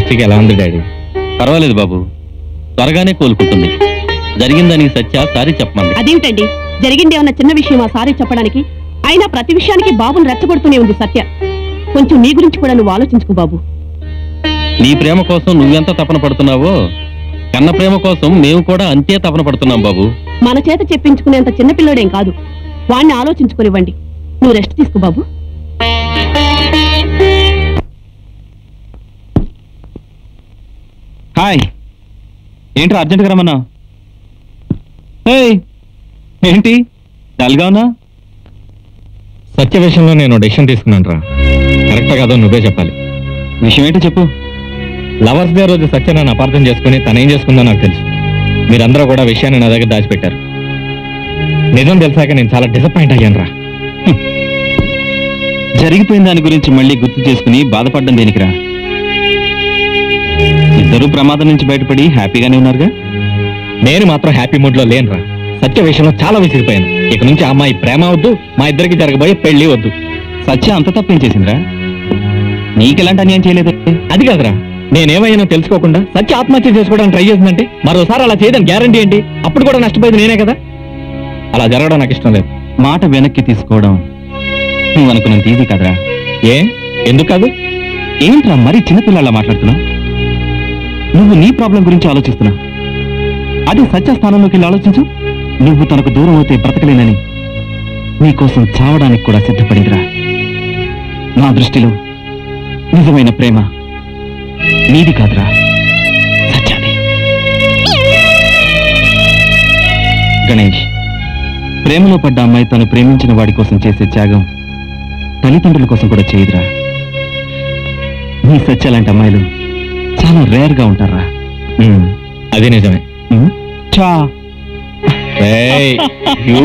దృష్టికి ఎలా ఉంది డాడీ పర్వాలేదు బాబు త్వరగానే కోలుకుంటుంది జరిగిందని సత్య సారీ చెప్పమంది అదేమిటండి జరిగిందేమన్న చిన్న విషయం ఆ సారీ చెప్పడానికి అయినా ప్రతి విషయానికి బాబుని రెచ్చగొడుతూనే ఉంది సత్య కొంచెం నీ గురించి కూడా నువ్వు ఆలోచించుకో బాబు నీ ప్రేమ కోసం నువ్వెంత తపన పడుతున్నావో కన్న ప్రేమ కోసం మేము కూడా అంతే తపన పడుతున్నాం బాబు మన చేత చెప్పించుకునేంత చిన్నపిల్లడేం కాదు వాణ్ణి ఆలోచించుకునివ్వండి నువ్వు రెస్ట్ తీసుకో బాబు హాయ్ ఏంట్రా అర్జెంట్గా రమ్మన్నా ఏయ్, ఏంటి డల్గా ఉన్నా సత్య విషయంలో నేను డెసిషన్ తీసుకున్నాను రా కరెక్టా కాదో నువ్వే చెప్పాలి విషయం ఏంటో చెప్పు లవర్స్ డే రోజు సత్య నన్ను అపార్థం చేసుకుని తను ఏం చేసుకుందో నాకు తెలుసు మీరందరూ కూడా విషయాన్ని నా దగ్గర దాచిపెట్టారు నిజం తెలిసాక నేను చాలా డిసప్పాయింట్ అయ్యాను రా జరిగిపోయిన దాని గురించి మళ్ళీ గుర్తు చేసుకుని బాధపడడం దేనికిరా ఇద్దరు ప్రమాదం నుంచి బయటపడి హ్యాపీగానే ఉన్నారుగా నేను మాత్రం హ్యాపీ మూడ్ లో లేనురా సత్య విషయంలో చాలా విసిగిపోయాను ఇక నుంచి ఆ అమ్మాయి ప్రేమ వద్దు మా ఇద్దరికి జరగబోయే పెళ్లి వద్దు సత్య అంత తప్పేం చేసిందిరా నీకెలాంటి అన్యాయం చేయలేదు అది కాదురా నేనేమైనా తెలుసుకోకుండా సత్య ఆత్మహత్య చేసుకోవడానికి ట్రై చేసిందంటే మరోసారి అలా చేయదని గ్యారంటీ ఏంటి అప్పుడు కూడా నష్టపోయేది నేనే కదా అలా జరగడం నాకు ఇష్టం లేదు మాట వెనక్కి తీసుకోవడం నువ్వు అనుకున్నంత ఈజీ కదరా ఏ ఎందుకు కాదు ఏంట్రా మరీ చిన్నపిల్లలా మాట్లాడుతున్నావు నువ్వు నీ ప్రాబ్లం గురించి ఆలోచిస్తున్నావు అదే సత్య స్థానంలోకి వెళ్ళి ఆలోచించు నువ్వు తనకు దూరం అవుతే బ్రతకలేనని నీకోసం చావడానికి కూడా సిద్ధపడిందిరా నా దృష్టిలో నిజమైన ప్రేమ నీది కాదురా సత్యాది గణేష్ ప్రేమలో పడ్డ అమ్మాయి తను ప్రేమించిన వాడి కోసం చేసే త్యాగం తల్లిదండ్రుల కోసం కూడా చేయదురా నీ సత్య లాంటి అమ్మాయిలు చాలా రేర్ గా ఉంటారా ఉమ్, అది నిజమే ఉమ్, చా ఏయ్, యూ.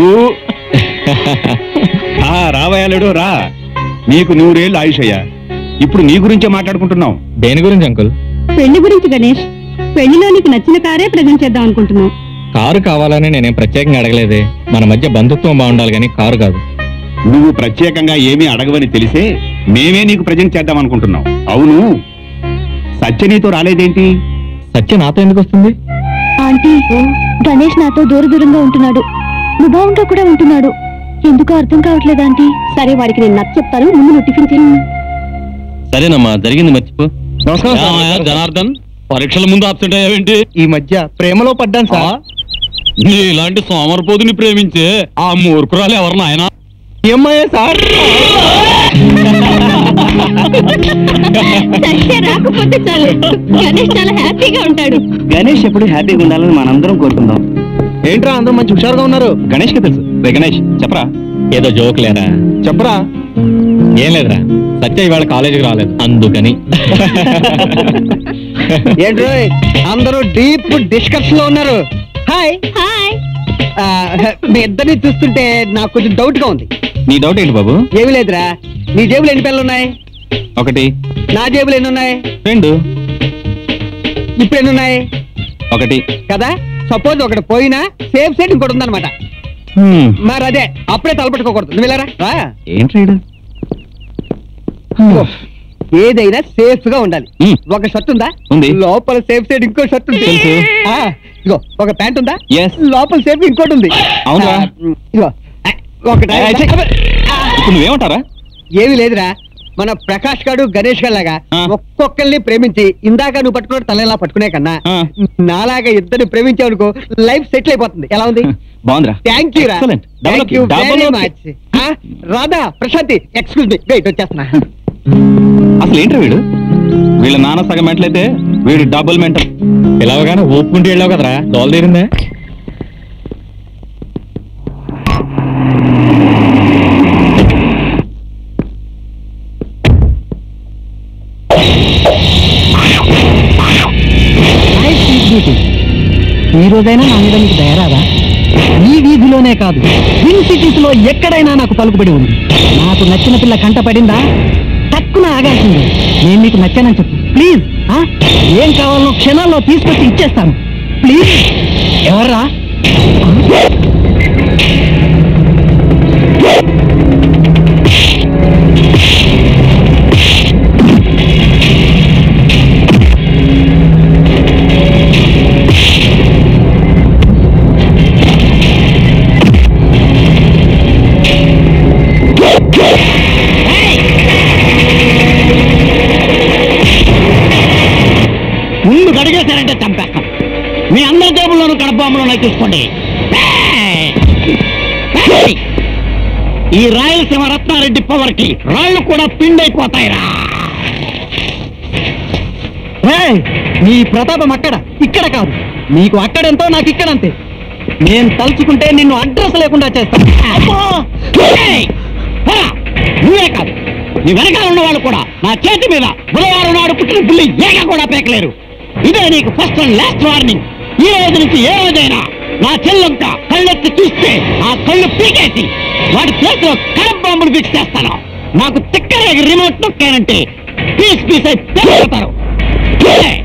ఆ, రావయాలుడు రా నీకు నూరేళ్ళు ఆయుష్ అయ్యా ఇప్పుడు నీ గురించే మాట్లాడుకుంటున్నాం దేని గురించి అంకుల్ పెళ్లి గురించి గణేష్ పెళ్లిలో నీకు నచ్చిన కారే ప్రజెంట్ చేద్దాం అనుకుంటున్నావు కారు కావాలని నేనేం ప్రత్యేకంగా అడగలేదే మన మధ్య బంధుత్వం బాగుండాలి కానీ కారు కాదు నువ్వు ప్రత్యేకంగా ఏమీ అడగవని తెలిసే మేమే నీకు ప్రజెంట్ చేద్దాం అనుకుంటున్నాం అవును సత్య నీతో రాలేదేంటి సత్య నాతో ఎందుకు వస్తుంది ఆంటీ గణేష్ నాతో దూర దూరంగా ఉంటున్నాడు ముభావంగా కూడా ఉంటున్నాడు ఎందుకో అర్థం కావట్లేదు ఆంటీ సరే వాడికి నేను నచ్చ చెప్తాను ముందు నువ్వు టిఫిన్ చేయి సరేనమ్మా జరిగింది మర్చిపో ఏమయ్యా, జనార్దన్ పరీక్షల ముందు అబ్సెంట్ అయ్యావేంటి ఈ మధ్య ప్రేమలో పడ్డాను సార్ నీ ఇలాంటి సోమరపోతుని ప్రేమించే ఆ మూర్ఖురాలు ఎవరు నాయనా ఏమయ్యా సార్ సత్య రాకపోతే చాలు గణేష్ చాలా హ్యాపీగా ఉంటాడు గణేష్ ఎప్పుడు హ్యాపీగా ఉండాలని మనందరం కోరుకుందాం ఏంట్రా అందరూ మంచి హుషారుగా ఉన్నారు గణేష్ కి తెలుసు రే గణేష్ చెప్పరా ఏదో జోక్ లేరా చెప్పరా ఏం లేదురా సత్య ఇవాళ కాలేజీకి రాలేదు అందుకని ఏంటో అందరూ డీప్ డిస్కషన్ లో ఉన్నారు హాయ్ హాయ్ ఆ, మీ ఇద్దరిని చూస్తుంటే నాకు కొంచెం డౌట్ గా ఉంది నీ డౌట్ ఏంటి బాబు ఏమి లేదురా నీ జేబులు ఎన్ని పెన్నులు ఉన్నాయి ఒకటి నా జేబులు ఎన్ని ఉన్నాయి రెండు ఇప్పుడు ఎన్ని ఉన్నాయి ఒకటి కదా సపోజ్ ఒకటి పోయినా సేఫ్ సైడ్ ఇంకోటి ఉందన్నమాట మరి అదే అప్పుడే తలపెట్టుకోకూడదు నువ్వు వెళ్ళారా రా. ఏంటి రైడు ఇదిగో, ఏదైనా సేఫ్ గా ఉండాలి మ్మ్. ఒక షర్ట్ ఉందా ఉంది. లోపల సేఫ్ సైడ్ ఇంకో షర్ట్ ఉంది తెలుసు. ఆ, ఇదిగో ఒక ప్యాంట్ ఉందా Yes. లోపల సేఫ్ ఇంకోటి ఉంది అవునా? ఆ, ఇదిగో ఆ, ఒకటి ఏయ్, ఛీ. ఇప్పుడు నువ్వేమంటారా ఏమి లేదురా మన ప్రకాష్ గాడు గణేష్ గారు లాగా ఆ. ఒక్కొక్కరిని ప్రేమించి ఇందాక నువ్వు పట్టుకున్న తలలా పట్టుకునే కన్నా ఆ. నాలాగా ఇద్దరిని ప్రేమించావు అనుకో లైఫ్ సెటిల్ అయిపోతుంది ఎలా ఉంది బాగుందిరా థ్యాంక్ యూ రా Excellent. Double thank okay. You Double very okay. Much Radha Prashanthi excuse me wait వచ్చేస్తున్నా అసలు ఏంటి వీడు వీళ్ళ నాన్న సగం మెంటలైతే వీడు డబుల్ మెంటల్ పిలవగానే ఊపుకుంటూ వెళ్ళావు కదరా దోల తీరిందే ఈ రోజైనా నా మీద నీకు దయరాదా ఈ వీధిలోనే కాదు విన్ సిటీస్ లో ఎక్కడైనా నాకు పలుకుబడి ఉంది నాకు నచ్చిన పిల్ల కంట పడిందా తక్కువ ఆగాల్సింది నేను నీకు నచ్చానని చెప్పు ప్లీజ్ ఏం కావాలో క్షణాల్లో తీసుకొచ్చి ఇచ్చేస్తాను ప్లీజ్ ఎవర్రా బాంబులు ఉన్నాయి చూసుకోండి ఏయ్! ఏయ్! ఈ రాయలసీమ రత్నారెడ్డి పవర్ కి రాళ్ళు కూడా పిండైపోతాయిరా ఏయ్, నీ ప్రతాపం అక్కడ ఇక్కడ కాదు నీకు అక్కడెంతో నాకు ఇక్కడంతే నేను తలుచుకుంటే నిన్ను అడ్రస్ లేకుండా చేస్తాను ఏయ్! ఆ! నువ్వే కాదు నీ వెనకాల ఉన్న వాళ్ళు కూడా నా చేతి మీద బుధవారం నాడు పుట్టిన పుల్లి ఏక కూడా పేకలేరు ఇదే నీకు ఫస్ట్ అండ్ లాస్ట్ వార్నింగ్ ఈ రోజు నుంచి ఏ రోజైనా నా చెల్లొంక కళ్ళెత్తి చూస్తే ఆ కళ్ళు పీకేసి వాటి ప్లేస్ లో కడప బాంబులు ఫిక్స్ చేస్తాను నాకు తిక్కరేగి రిమోట్ నొక్కానంటే పీస్ పీస్ అయి పేరుతారు